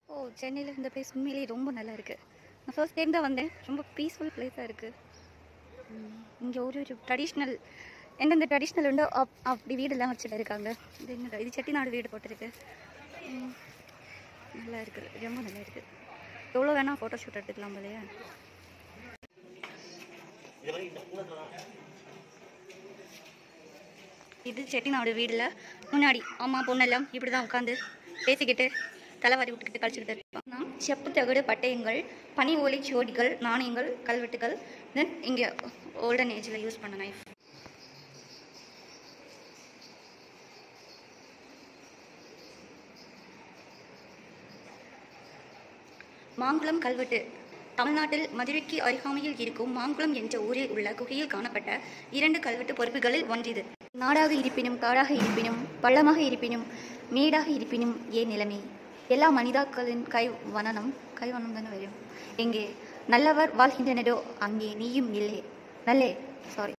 ஓ சென்னையில் இந்த பிளேஸ் உண்மையிலேயே ரொம்ப நல்லா இருக்குது நான் ஃபர்ஸ்ட் டைம் தான் வந்தேன் ரொம்ப பீஸ்ஃபுல் பிளேஸாக இருக்குது இங்கே ஒரு ஒரு ட்ரெடிஷ்னல் எந்தெந்த ட்ரெடிஷ்னல் உண்டோ அப் அப்படி வீடெல்லாம் வச்சுட்டு இருக்காங்க இது என்ன இது செட்டிநாடு வீடு போட்டிருக்கு ம், நல்லா இருக்குது ரொம்ப நல்லா இருக்குது எவ்வளோ வேணால் ஃபோட்டோ ஷூட் எடுத்துக்கலாம் போலையா இது செட்டிநாடு வீடில் முன்னாடி அம்மா பொண்ணெல்லாம் இப்படி தான் உட்காந்து பேசிக்கிட்டு தலைவாரி விட்டுக்கிட்டு கழிச்சுக்கிட்டு இருப்பாங்க நாம் செப்பு தகடு பட்டயங்கள் பனி ஓலை சுவடிகள் நாணயங்கள் கல்வெட்டுகள் தென் இங்கே ஓல்டன் ஏஜில் யூஸ் பண்ண நைஃப் மாங்குளம் கல்வெட்டு தமிழ்நாட்டில் மதுரைக்கு அருகாமையில் இருக்கும் மாங்குளம் என்ற ஊரில் உள்ள குகையில் காணப்பட்ட இரண்டு கல்வெட்டு பொறுப்புகளில் ஒன்றிது நாடாக இருப்பினும் காடாக இருப்பினும் பள்ளமாக இருப்பினும் மேடாக இருப்பினும் ஏன் நிலைமை எல்லா மனிதாக்களின் கை வனனம் கைவனம் தானே வரும் எங்கே நல்லவர் வாழ்கின்றனரோ அங்கே நீயும் இல்லை நல்லே சாரி